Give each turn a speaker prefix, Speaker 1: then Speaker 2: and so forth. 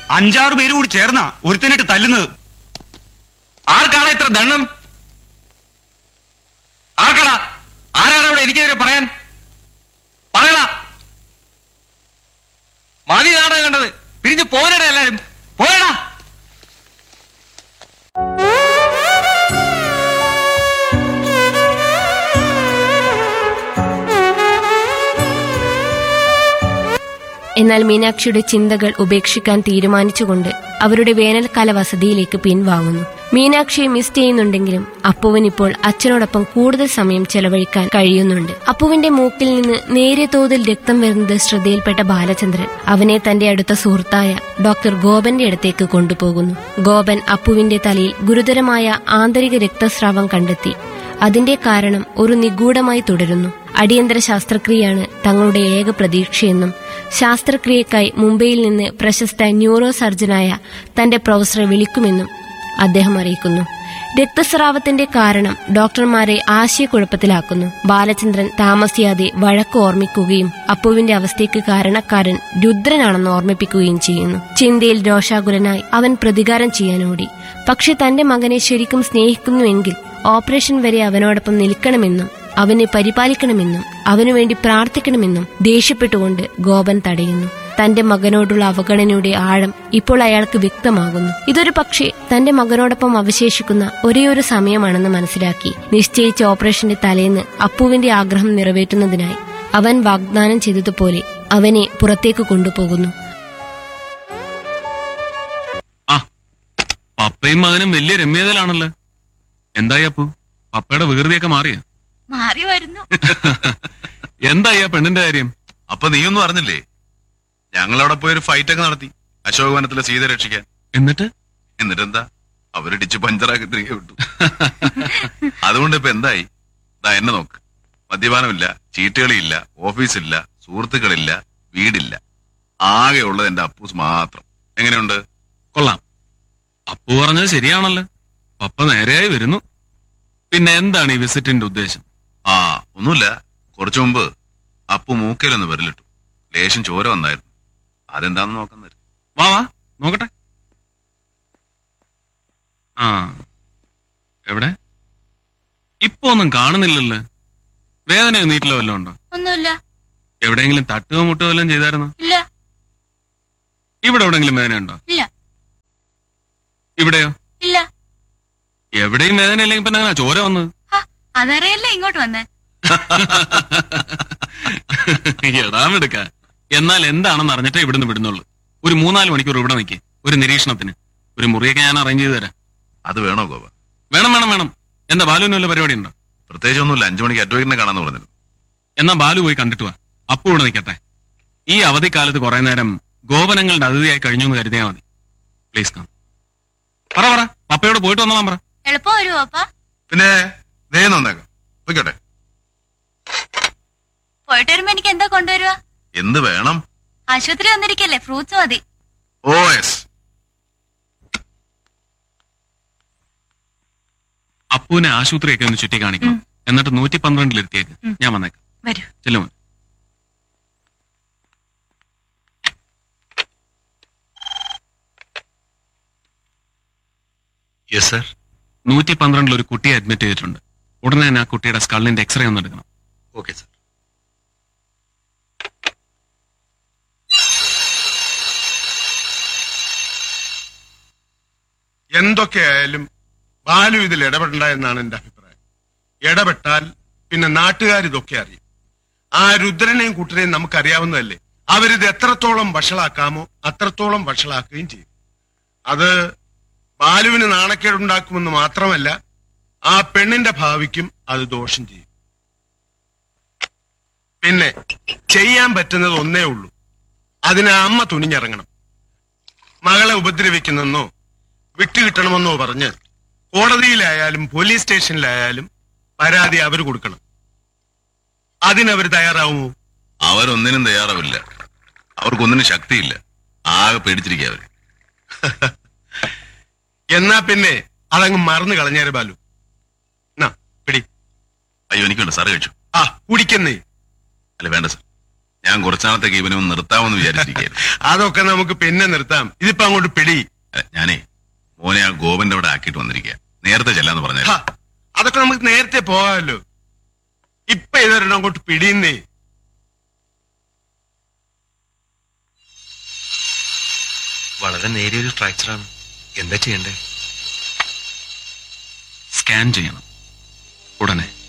Speaker 1: അഞ്ചാറ് പേര് കൂടി ചേർന്നാ ഒരുത്തനിട്ട് തല്ലുന്നത്
Speaker 2: ആർക്കാണ് ഇത്ര ദണ്ണം ആർക്കടാ ആരാണ് അവിടെ എനിക്കെതിരെ പറയാൻ പറയടാ മതി നാടകം കണ്ടത് പിരിഞ്ഞു പോരടാ എല്ലാരും പോരടാ
Speaker 3: എന്നാൽ മീനാക്ഷിയുടെ ചിന്തകൾ ഉപേക്ഷിക്കാൻ തീരുമാനിച്ചുകൊണ്ട് അവരുടെ വേനൽക്കാല വസതിയിലേക്ക് പിൻവാങ്ങുന്നു മീനാക്ഷിയെ മിസ് ചെയ്യുന്നുണ്ടെങ്കിലും അപ്പുവിന് ഇപ്പോൾ അച്ഛനോടൊപ്പം കൂടുതൽ സമയം ചെലവഴിക്കാൻ കഴിയുന്നുണ്ട് അപ്പുവിന്റെ മൂക്കിൽ നിന്ന് നേരിയ തോതിൽ രക്തം വരുന്നത് ശ്രദ്ധയിൽപ്പെട്ട ബാലചന്ദ്രൻ അവനെ തന്റെ അടുത്ത സുഹൃത്തായ ഡോക്ടർ ഗോപന്റെ അടുത്തേക്ക് കൊണ്ടുപോകുന്നു ഗോപൻ അപ്പുവിന്റെ തലയിൽ ഗുരുതരമായ ആന്തരിക രക്തസ്രാവം കണ്ടെത്തി അതിന്റെ കാരണം ഒരു നിഗൂഢമായി തുടരുന്നു അടിയന്തര ശസ്ത്രക്രിയയാണ് തങ്ങളുടെ ഏക പ്രതീക്ഷയെന്നും ശസ്ത്രക്രിയക്കായി മുംബൈയിൽ നിന്ന് പ്രശസ്ത ന്യൂറോ സർജനായ തന്റെ പ്രൊഫസറെ വിളിക്കുമെന്നും അദ്ദേഹം അറിയിക്കുന്നു രക്തസ്രാവത്തിന്റെ കാരണം ഡോക്ടർമാരെ ആശയക്കുഴപ്പത്തിലാക്കുന്നു ബാലചന്ദ്രൻ താമസിയാതെ വഴക്ക് ഓർമ്മിക്കുകയും അപ്പുവിന്റെ അവസ്ഥയ്ക്ക് കാരണക്കാരൻ രുദ്രനാണെന്ന് ഓർമ്മിപ്പിക്കുകയും ചെയ്യുന്നു ചിന്തയിൽ രോഷാകുലനായി അവൻ പ്രതികാരം ചെയ്യാനോടി പക്ഷെ തന്റെ മകനെ ശരിക്കും സ്നേഹിക്കുന്നുവെങ്കിൽ ഓപ്പറേഷൻ വരെ അവനോടൊപ്പം നിൽക്കണമെന്നും അവനെ പരിപാലിക്കണമെന്നും അവനുവേണ്ടി പ്രാർത്ഥിക്കണമെന്നും ദേഷ്യപ്പെട്ടുകൊണ്ട് ഗോപൻ തടയുന്നു തന്റെ മകനോടുള്ള അവഗണനയുടെ ആഴം ഇപ്പോൾ അയാൾക്ക് വ്യക്തമാകുന്നു ഇതൊരു പക്ഷേ തന്റെ മകനോടൊപ്പം അവശേഷിക്കുന്ന ഒരേയൊരു സമയമാണെന്ന് മനസ്സിലാക്കി നിശ്ചയിച്ച ഓപ്പറേഷന്റെ തലേന്ന് അപ്പുവിന്റെ ആഗ്രഹം നിറവേറ്റുന്നതിനായി അവൻ വാഗ്ദാനം ചെയ്തതുപോലെ അവനെ പുറത്തേക്ക് കൊണ്ടുപോകുന്നു
Speaker 4: ആ പപ്പയും മകനും വലിയ രമ്യതയിലാണല്ലോ എന്തായി അപ്പു പപ്പയുടെ വികൃതിയൊക്കെ മാറിയ
Speaker 5: മാറി വരുന്നു
Speaker 4: എന്തായി ആ പെണ്ണിന്റെ കാര്യം
Speaker 6: അപ്പൊ നീയൊന്നും അറിഞ്ഞില്ലേ ഞങ്ങളവിടെ പോയി ഒരു ഫൈറ്റ് ഒക്കെ നടത്തി അശോക് വനത്തിലെ സീത രക്ഷിക്കാൻ
Speaker 4: എന്നിട്ട്
Speaker 6: എന്നിട്ടെന്താ അവരിടിച്ച് പഞ്ചറാക്കി തിരികെ വിട്ടു അതുകൊണ്ട് ഇപ്പൊ എന്തായി ദാ എന്നെ നോക്ക് മദ്യപാനമില്ല ചീട്ടുകളിയില്ല ഓഫീസില്ല സുഹൃത്തുക്കളില്ല വീടില്ല ആകെ ഉള്ളത് എന്റെ അപ്പൂസ് മാത്രം എങ്ങനെയുണ്ട്
Speaker 4: കൊള്ളാം അപ്പു പറഞ്ഞത് ശരിയാണല്ലോ പപ്പ നേരെയായി വരുന്നു പിന്നെ എന്താണ് ഈ വിസിറ്റിന്റെ ഉദ്ദേശം
Speaker 6: ആ ഒന്നുമില്ല കുറച്ചു മുമ്പ് അപ്പു മൂക്കയിലൊന്ന് വിരലിട്ടു ലേശം ചോര വന്നായിരുന്നു അതെന്താന്ന് നോക്കാൻ തരും
Speaker 4: വാ വാ നോക്കട്ടെ ആ എവിടെ ഇപ്പൊ ഒന്നും കാണുന്നില്ലല്ലോ വേദന നീട്ടിലോ വല്ലതും ഉണ്ടോ
Speaker 5: ഒന്നുമില്ല
Speaker 4: എവിടെയെങ്കിലും തട്ടുകയോ മുട്ടുകയോ വല്ലതും ചെയ്തായിരുന്നോ
Speaker 5: ഇല്ല
Speaker 4: ഇവിടെ എവിടെയെങ്കിലും വേദന ഉണ്ടോ
Speaker 5: ഇല്ല
Speaker 4: ഇവിടെയോ
Speaker 5: ഇല്ല
Speaker 4: എവിടെയും വേദന ഇല്ലെങ്കിൽ പിന്നെ അങ്ങനെ ചോര വന്നത്
Speaker 5: ഹ, അതറിയല്ലേ ഇങ്ങോട്ട് വന്നേ
Speaker 4: എടാമെടുക്ക എന്നാൽ എന്താണെന്ന് അറിഞ്ഞിട്ടേ ഇവിടുന്ന് വിടുന്നുള്ളൂ ഒരു മൂന്നാല് മണിക്കൂർ ഇവിടെ നിൽക്കേ ഒരു നിരീക്ഷണത്തിന് ഒരു മുറിയൊക്കെ ഞാൻ അറേഞ്ച് ചെയ്തു തരാം
Speaker 6: അത് വേണോ ഗോപ
Speaker 4: വേണം വേണം വേണം എന്താ ബാലുവിന് വല്ല പരിപാടി ഉണ്ടോ
Speaker 6: പ്രത്യേകിച്ച് ഒന്നുമില്ല അഞ്ചു മണിക്ക് അഡ്വൈറ്റിനെ കാണാന്ന് പറഞ്ഞിരുന്നു
Speaker 4: എന്നാ ബാലു പോയി കണ്ടിട്ട് വാ അപ്പു ഇവിടെ നിൽക്കട്ടെ ഈ അവധിക്കാലത്ത് കുറെ നേരം ഗോപനങ്ങളുടെ അതിഥിയായി കഴിഞ്ഞു എന്ന് കരുതിയാൽ മതി പ്ലീസ് കം പറ പറ പപ്പയോട് പോയിട്ട് വന്നോളാം പറ
Speaker 5: എളുപ്പം വരുമോ അപ്പ
Speaker 6: പിന്നെ നേരെ നന്നേക്കാം പൊയ്ക്കോട്ടെ
Speaker 5: പോയിട്ട് വരുമ്പോ എനിക്ക് എന്താ കൊണ്ടുവരുക
Speaker 6: എന്ത് വേണം
Speaker 5: ആശുപത്രി വന്നിരിക്കല്ലേ ഫ്രൂട്ട്സ് മതി
Speaker 6: ഓ എസ്
Speaker 4: അപ്പുവിനെ ആശുപത്രിയൊക്കെ ഒന്ന് ചുറ്റി കാണിക്കണം എന്നിട്ട് നൂറ്റി പന്ത്രണ്ടിലെത്തിയേക്ക് ഞാൻ വന്നേക്കാം
Speaker 5: വരൂ
Speaker 4: ചെല്ലുമോ
Speaker 6: യെസ് സർ
Speaker 4: നൂറ്റി പന്ത്രണ്ടിൽ ഒരു കുട്ടിയെ അഡ്മിറ്റ് ചെയ്തിട്ടുണ്ട് ഉടനെ തന്നെ ആ കുട്ടിയുടെ സ്കള്ളിന്റെ എക്സ്റേ ഒന്ന് എടുക്കണം
Speaker 6: ഓക്കെ സർ
Speaker 7: എന്തൊക്കെയായാലും ബാലു ഇതിൽ ഇടപെടണ്ട എന്നാണ് എന്റെ അഭിപ്രായം ഇടപെട്ടാൽ പിന്നെ നാട്ടുകാർ ഇതൊക്കെ അറിയും ആ രുദ്രനെയും കുട്ടനെയും നമുക്കറിയാവുന്നതല്ലേ അവരിത് എത്രത്തോളം വഷളാക്കാമോ അത്രത്തോളം വഷളാക്കുകയും ചെയ്യും അത് ബാലുവിന് നാണക്കേടുണ്ടാക്കുമെന്ന് മാത്രമല്ല ആ പെണ്ണിന്റെ ഭാവിക്കും അത് ദോഷം ചെയ്യും പിന്നെ ചെയ്യാൻ പറ്റുന്നത് ഒന്നേ ഉള്ളൂ അതിന് അമ്മ തുനിഞ്ഞിറങ്ങണം മകളെ ഉപദ്രവിക്കുന്നെന്നോ വിട്ടുകിട്ടണമെന്നോ പറഞ്ഞ് കോടതിയിലായാലും പോലീസ് സ്റ്റേഷനിലായാലും പരാതി അവർ കൊടുക്കണം അതിനവർ തയ്യാറാവുമോ
Speaker 6: അവരൊന്നിനും തയ്യാറാവില്ല അവർക്കൊന്നിനും ശക്തിയില്ല ആകെ പേടിച്ചിരിക്കുക അവര്
Speaker 7: എന്നാ പിന്നെ അതങ്ങ് മറന്നു കളഞ്ഞേരെ ബാലു എന്നാ പിടി
Speaker 6: അയ്യോ എനിക്കുണ്ട് സാറ് കഴിച്ചു
Speaker 7: ആ കുടിക്കുന്നേ
Speaker 6: അല്ല വേണ്ട സാർ ഞാൻ കുറച്ചാളത്തേക്ക് ഇവനെ ഒന്ന് നിർത്താമെന്ന് വിചാരിച്ചിരിക്കുകയായിരുന്നു
Speaker 7: അതൊക്കെ നമുക്ക് പിന്നെ നിർത്താം ഇതിപ്പോ അങ്ങോട്ട് പിടി
Speaker 6: അല്ല, ഞാനേ മോനെ ആ ഗോപന്റെ അവിടെ ആക്കിയിട്ട് വന്നിരിക്കുക നേരത്തെ ചെല്ലാന്ന് പറഞ്ഞാൽ
Speaker 7: ഹ, അതൊക്കെ നമുക്ക് നേരത്തെ പോകാമല്ലോ ഇപ്പൊ ഇതൊരെണ്ണം അങ്ങോട്ട് പിടിയുന്നേ
Speaker 8: വളരെ നേരിയൊരു ഫ്രാക്ചറാണ് എന്താ ചെയ്യണ്ടേ
Speaker 4: സ്കാൻ ചെയ്യണം ഉടനെ